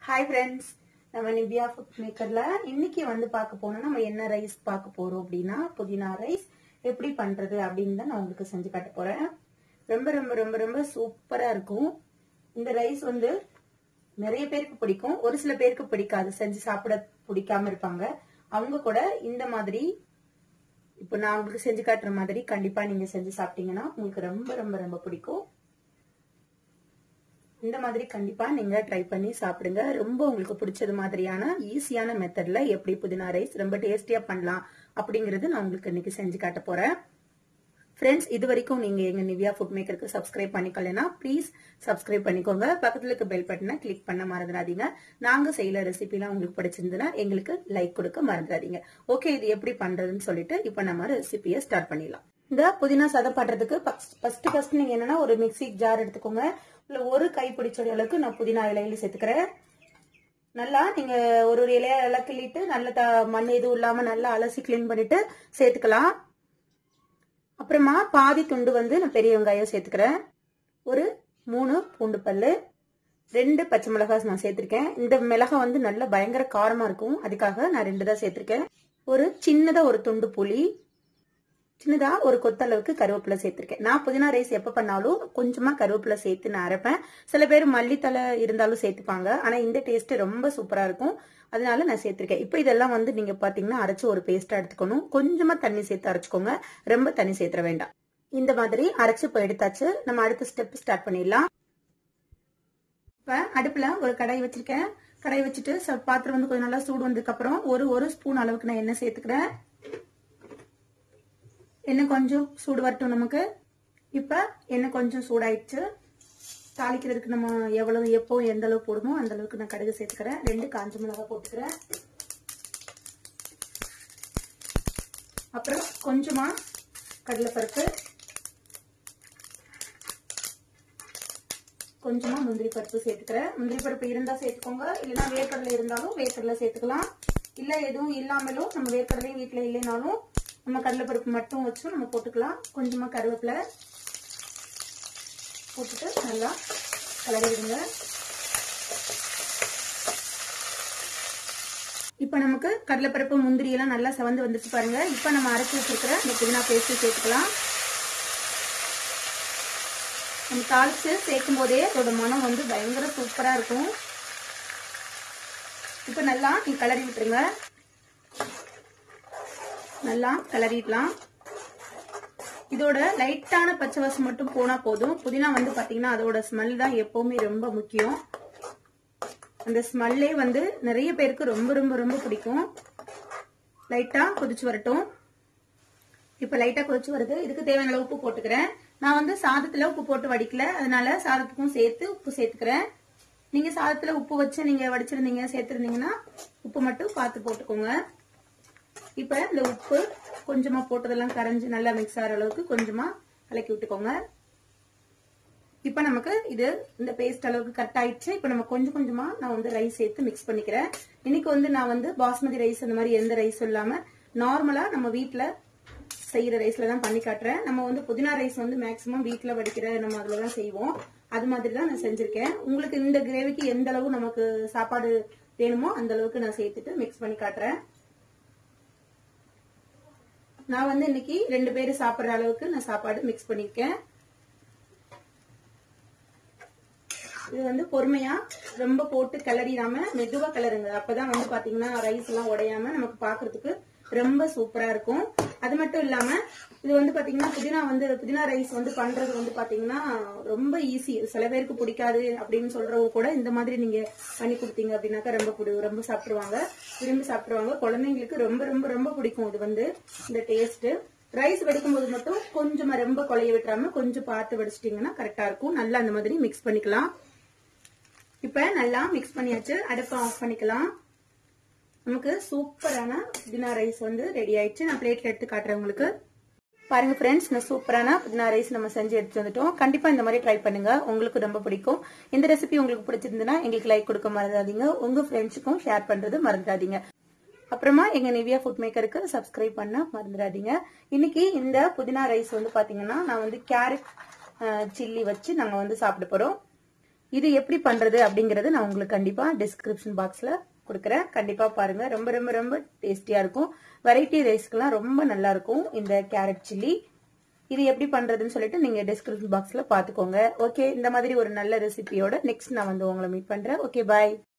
hi friends நம்ம Nivya food மேக்கர்ல இன்னைக்கு வந்து பார்க்க போனோம் நம்ம என்ன ரைஸ் பார்க்க போறோம் அப்படின்னா புதினா ரைஸ் எப்படி பண்றது அப்படின்னு தான் நான் உங்களுக்கு செஞ்சு காட்ட போறேன் ரொம்ப ரொம்ப ரொம்ப ரொம்ப சூப்பரா இருக்கும் இந்த ரைஸ் வந்து நிறைய பேருக்கு பிடிக்கும் ஒரு சில பேருக்கு பிடிக்காது செஞ்சு சாப்பிட பிடிக்காம இருப்பாங்க அவங்க கூட இந்த மாதிரி இப்போ நான் உங்களுக்கு செஞ்சு காட்டுற மாதிரி கண்டிப்பா நீங்க செஞ்சு சாப்பிட்டீங்கன்னா உங்களுக்கு ரொம்ப ரொம்ப ரொம்ப பிடிக்கும் இந்த மாதிரி கண்டிப்பா நீங்க ட்ரை பண்ணி சாப்பிடுங்க ரொம்ப உங்களுக்கு பிடிச்சது மாதிரியான ஈஸியான மெத்தட்ல எப்படி புதினா ரைஸ் ரொம்ப டேஸ்டியா பண்ணலாம் அப்படிங்கறது நான் உங்களுக்கு இன்னைக்கு செஞ்சு காட்ட போறேன் ஃப்ரெண்ட்ஸ் இது வரைக்கும் நீங்க எங்க நிவ்யா ஃபுட் மேக்கருக்கு சப்ஸ்கிரைப் பண்ணிக்கலனா ப்ளீஸ் சப்ஸ்கிரைப் பண்ணிக்கோங்க பக்கத்துல இருக்க பெல் பட்டனை கிளிக் பண்ண மறந்துடாதீங்க நாங்க செய்யற ரெசிபிலாம் உங்களுக்கு பிடிச்சிருந்ததுன்னா எங்களுக்கு லைக் கொடுக்க மறந்துடாதீங்க ஓகே இது எப்படி பண்றதுன்னு சொல்லிட்டு இப்ப நம்ம ரெசிபியை ஸ்டார்ட் பண்ணிடலாம் இந்த புதினா சாதம் பண்றதுக்கு ஃபர்ஸ்ட் ஃபர்ஸ்ட் நீங்க என்னன்னா ஒரு மிக்சி ஜார் எடுத்துக்கோங்க இல்ல ஒரு கை பிடிச்ச அளவுக்கு நான் புதினா இலையில சேர்த்துக்கிறேன் நல்லா நீங்க ஒரு ஒரு இலையா நல்லா கிள்ளிட்டு நல்ல மண் எதுவும் இல்லாம நல்லா அலசி கிளீன் பண்ணிட்டு சேர்த்துக்கலாம் அப்புறமா பாதி துண்டு வந்து நான் பெரிய வெங்காயம் சேர்த்துக்கிறேன் ஒரு மூணு பூண்டு பல்லு ரெண்டு பச்சை மிளகாய் நான் சேர்த்திருக்கேன் இந்த மிளகாய் வந்து நல்ல பயங்கர காரமா இருக்கும் அதுக்காக நான் ரெண்டு தான் சேர்த்திருக்கேன் ஒரு சின்னதா ஒரு துண்டு புளி சின்னதா ஒரு கொத்தளவுக்கு கருவேப்பிலை சேர்த்திருக்கேன் நான் புதினா ரைஸ் எப்ப பண்ணாலும் கொஞ்சமா கருவேப்பிலை சேர்த்து நான் அரைப்பேன் சில பேர் மல்லித்தலை இருந்தாலும் சேர்த்துப்பாங்க ஆனா இந்த டேஸ்ட் ரொம்ப சூப்பரா இருக்கும் அதனால நான் சேர்த்திருக்கேன் இப்போ இதெல்லாம் வந்து நீங்க பாத்தீங்கன்னா அரைச்சு ஒரு பேஸ்டா எடுத்துக்கணும் கொஞ்சமா தண்ணி சேர்த்து அரைச்சுக்கோங்க ரொம்ப தண்ணி சேர்த்துற வேண்டாம் இந்த மாதிரி அரைச்சு இப்போ எடுத்தாச்சு நம்ம அடுத்த ஸ்டெப் ஸ்டார்ட் பண்ணிடலாம் இப்ப அடுப்புல ஒரு கடாய் வச்சிருக்கேன் கடாய் வச்சுட்டு பாத்திரம் வந்து கொஞ்சம் நல்லா சூடு வந்ததுக்கு அப்புறம் ஒரு ஒரு ஸ்பூன் அளவுக்கு நான் எண்ணெய் சேர்த்துக்கிறேன் எண்ணெய் கொஞ்சம் சூடு வரட்டும் நமக்கு இப்ப எண்ணெய் கொஞ்சம் சூடாயிடுச்சு தாளிக்கிறதுக்கு நம்ம எவ்வளவு எப்போ எந்த அளவு போடுமோ அந்த அளவுக்கு நான் கடுகு சேர்த்துக்கிறேன் ரெண்டு காஞ்ச மிளகாய் போட்டுக்கிறேன் அப்புறம் கொஞ்சமா கடலைப்பருப்பு கொஞ்சமா முந்திரி பருப்பு சேர்த்துக்கிறேன் முந்திரி பருப்பு இருந்தா சேர்த்துக்கோங்க இல்லைன்னா வேர்க்கடலை இருந்தாலும் வேர்க்கடலை சேர்த்துக்கலாம் இல்ல எதுவும் இல்லாமலும் நம்ம வேர்க்கடலையும் வீட்டுல இல்லைனாலும் நம்ம கடலைப்பருப்பு மட்டும் வச்சு நம்ம போட்டுக்கலாம் கொஞ்சமா கருவேப்பிலை போட்டுட்டு நல்லா கலரி விடுங்க இப்ப நமக்கு கடலைப்பருப்பு முந்திரி எல்லாம் நல்லா செவந்து வந்துச்சு பாருங்க இப்ப நம்ம அரைச்சி வச்சிருக்கிற இந்த புதினா பேஸ்ட் சேர்த்துக்கலாம் நம்ம தாளிச்சு சேர்க்கும் போதே அதோட மனம் வந்து பயங்கர சூப்பரா இருக்கும் இப்ப நல்லா நீ கலரி விட்டுருங்க நல்லா கிளறிடலாம் இதோட லைட்டான பச்சை வாசம் மட்டும் போனா போதும் புதினா வந்து பாத்தீங்கன்னா அதோட ஸ்மெல் தான் எப்பவுமே ரொம்ப முக்கியம் அந்த ஸ்மெல்லே வந்து நிறைய பேருக்கு ரொம்ப ரொம்ப ரொம்ப பிடிக்கும் லைட்டா கொதிச்சு வரட்டும் இப்ப லைட்டா கொதிச்சு வருது இதுக்கு தேவையான அளவு உப்பு போட்டுக்கிறேன் நான் வந்து சாதத்துல உப்பு போட்டு வடிக்கல அதனால சாதத்துக்கும் சேர்த்து உப்பு சேர்த்துக்கிறேன் நீங்க சாதத்துல உப்பு வச்சு நீங்க வடிச்சிருந்தீங்க சேர்த்திருந்தீங்கன்னா உப்பு மட்டும் பார்த்து போட்டுக்கோங்க இப்ப இந்த உப்பு கொஞ்சமா போட்டதெல்லாம் கரைஞ்சு நல்லா மிக்ஸ் ஆகிற அளவுக்கு கொஞ்சமா கலக்கி விட்டுக்கோங்க இப்ப நமக்கு இது இந்த பேஸ்ட் அளவுக்கு கட் ஆயிடுச்சு இப்ப நம்ம கொஞ்சம் கொஞ்சமா நான் வந்து ரைஸ் சேர்த்து மிக்ஸ் பண்ணிக்கிறேன் இன்னைக்கு வந்து நான் வந்து பாஸ்மதி ரைஸ் அந்த மாதிரி எந்த ரைஸும் இல்லாம நார்மலா நம்ம வீட்டுல செய்யற ரைஸ்ல தான் பண்ணி காட்டுறேன் நம்ம வந்து புதினா ரைஸ் வந்து மேக்சிமம் வீட்டுல வடிக்கிற நம்ம அதுல தான் செய்வோம் அது மாதிரி தான் நான் செஞ்சிருக்கேன் உங்களுக்கு இந்த கிரேவிக்கு எந்த அளவு நமக்கு சாப்பாடு வேணுமோ அந்த அளவுக்கு நான் சேர்த்துட்டு மிக்ஸ் பண்ணி காட்டுறேன் நான் வந்து இன்னைக்கு ரெண்டு பேரு சாப்பிடுற அளவுக்கு நான் சாப்பாடு மிக்ஸ் பண்ணிருக்கேன் இது வந்து பொறுமையா ரொம்ப போட்டு கிளறிடாம மெதுவா கிளறுங்க அப்பதான் வந்து பாத்தீங்கன்னா ரைஸ் எல்லாம் உடையாம நமக்கு பாக்குறதுக்கு ரொம்ப சூப்பரா இருக்கும் அது மட்டும் இல்லாம இது வந்து பாத்தீங்கன்னா புதினா வந்து புதினா ரைஸ் வந்து பண்றது வந்து பாத்தீங்கன்னா ரொம்ப ஈஸி சில பேருக்கு பிடிக்காது அப்படின்னு சொல்றவங்க கூட இந்த மாதிரி நீங்க பண்ணி கொடுத்தீங்க அப்படின்னாக்கா ரொம்ப பிடி ரொம்ப சாப்பிடுவாங்க விரும்பி சாப்பிடுவாங்க குழந்தைங்களுக்கு ரொம்ப ரொம்ப ரொம்ப பிடிக்கும் இது வந்து இந்த டேஸ்ட் ரைஸ் வடிக்கும் போது மட்டும் கொஞ்சமா ரொம்ப கொலைய விட்டுறாம கொஞ்சம் பார்த்து வடிச்சிட்டீங்கன்னா கரெக்டா இருக்கும் நல்லா அந்த மாதிரி மிக்ஸ் பண்ணிக்கலாம் இப்ப நல்லா மிக்ஸ் பண்ணியாச்சு அடுப்பை ஆஃப் பண்ணிக்கலாம் நமக்கு சூப்பரான புதினா ரைஸ் வந்து ரெடி ஆயிடுச்சு நான் பிளேட்ல எடுத்து காட்டுறேன் உங்களுக்கு பாருங்க ஃப்ரெண்ட்ஸ் நான் சூப்பரான புதினா ரைஸ் நம்ம செஞ்சு எடுத்து வந்துட்டோம் கண்டிப்பா இந்த மாதிரி ட்ரை பண்ணுங்க உங்களுக்கு ரொம்ப பிடிக்கும் இந்த ரெசிபி உங்களுக்கு பிடிச்சிருந்ததுன்னா எங்களுக்கு லைக் கொடுக்க மறந்துடாதீங்க உங்க ஃப்ரெண்ட்ஸுக்கும் ஷேர் பண்றது மறந்துடாதீங்க அப்புறமா எங்க நிவியா ஃபுட் மேக்கருக்கு சப்ஸ்கிரைப் பண்ண மறந்துடாதீங்க இன்னைக்கு இந்த புதினா ரைஸ் வந்து பாத்தீங்கன்னா நான் வந்து கேரட் சில்லி வச்சு நாங்க வந்து சாப்பிட போறோம் இது எப்படி பண்றது அப்படிங்கறது நான் உங்களுக்கு கண்டிப்பா டிஸ்கிரிப்ஷன் பாக்ஸ்ல கொடுக்குறேன் கண்டிப்பா பாருங்க ரொம்ப ரொம்ப ரொம்ப டேஸ்டியா இருக்கும் வெரைட்டி ரைஸ்க்கெல்லாம் ரொம்ப நல்லா இருக்கும் இந்த கேரட் சில்லி இது எப்படி பண்றதுன்னு சொல்லிட்டு நீங்க டிஸ்கிரிப்ஷன் பாக்ஸ்ல பாத்துக்கோங்க ஓகே இந்த மாதிரி ஒரு நல்ல ரெசிபியோட நெக்ஸ்ட் நான் வந்து உங்களை மீட் பண்றேன் ஓகே பாய்